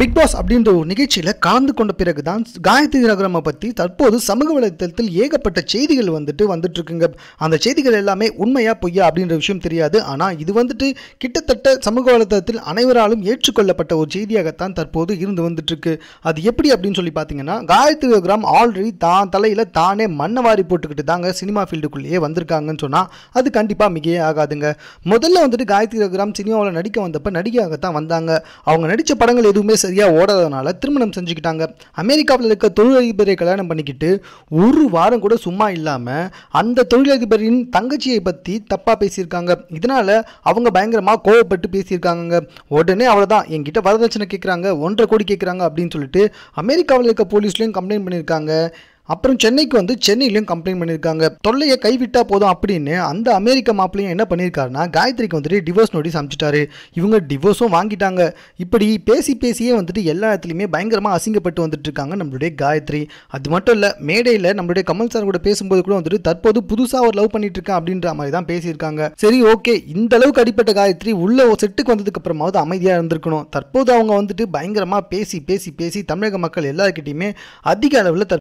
big pass அப்படின்ற ஒரு நிகழ்ச்சியில் கலந்து கொண்ட பிறகு தான் காயத்ரி ரகுரமை பற்றி தற்போது சமூக வலைத்தளத்தில் ஏகப்பட்ட செய்திகள் வந்துட்டு வந்துட்டு இருக்குங்க அந்த செய்திகள் எல்லாமே உண்மையா பொய்யா அப்படின்ற விஷயம் தெரியாது ஆனால் இது வந்துட்டு கிட்டத்தட்ட சமூக வலைத்தளத்தில் அனைவராலும் ஏற்றுக்கொள்ளப்பட்ட ஒரு செய்தியாகத்தான் தற்போது இருந்து வந்துட்டு இருக்கு அது எப்படி அப்படின்னு சொல்லி பார்த்தீங்கன்னா காயத்ரி ரகுராம் ஆல்ரெடி தான் தலையில் தானே மண்ணை வாரி போட்டுக்கிட்டு தாங்க சினிமா ஃபீல்டுக்குள்ளேயே வந்திருக்காங்கன்னு சொன்னால் அது கண்டிப்பாக மிகையே ஆகாதுங்க முதல்ல வந்துட்டு காயத்ரி ரகுராம் சினிமாவில் நடிக்க வந்தப்ப நடிகையாகத்தான் வந்தாங்க அவங்க நடித்த படங்கள் எதுவுமே சரியாக ஓடாதனால திருமணம் செஞ்சுக்கிட்டாங்க அமெரிக்காவில் இருக்க தொழிலதிபரை கல்யாணம் பண்ணிக்கிட்டு ஒரு வாரம் கூட சும்மா இல்லாமல் அந்த தொழிலதிபரின் தங்கச்சியை பற்றி தப்பாக பேசியிருக்காங்க இதனால் அவங்க பயங்கரமாக கோவப்பட்டு பேசியிருக்காங்க உடனே அவ்வளோதான் என்கிட்ட வரதட்சணை கேட்குறாங்க ஒன்றரை கோடி கேட்குறாங்க அப்படின்னு சொல்லிட்டு அமெரிக்காவில் இருக்க போலீஸ்லேயும் கம்ப்ளைண்ட் பண்ணியிருக்காங்க அப்புறம் சென்னைக்கு வந்து சென்னையிலையும் கம்ப்ளைண்ட் பண்ணியிருக்காங்க தொல்லையை கைவிட்டா போதும் அப்படின்னு அந்த அமெரிக்க மாப்பிளையும் என்ன பண்ணியிருக்காருன்னா காயத்ரிக்கு வந்துட்டு டிவோர்ஸ் நோட்டீஸ் அனுப்பிச்சிட்டாரு இவங்க டிவோர்ஸும் வாங்கிட்டாங்க இப்படி பேசி பேசியே வந்துட்டு எல்லா இடத்துலையுமே பயங்கரமாக அசிங்கப்பட்டு வந்துட்டு இருக்காங்க நம்மளுடைய காயத்ரி அது மட்டும் இல்லை மேடையில் நம்மளுடைய கமல் சார் கூட பேசும்போது கூட வந்துட்டு தற்போது புதுசாக ஒரு லவ் பண்ணிட்டு இருக்கேன் அப்படின்ற மாதிரி தான் பேசியிருக்காங்க சரி ஓகே இந்த அளவுக்கு அடிப்பட்ட காயத்ரி உள்ள ஒரு செட்டுக்கு வந்ததுக்கு அப்புறமாவது அமைதியாக இருந்திருக்கணும் தற்போது அவங்க வந்துட்டு பயங்கரமாக பேசி பேசி பேசி தமிழக மக்கள் எல்லாருக்கிட்டையுமே அதிக அளவில்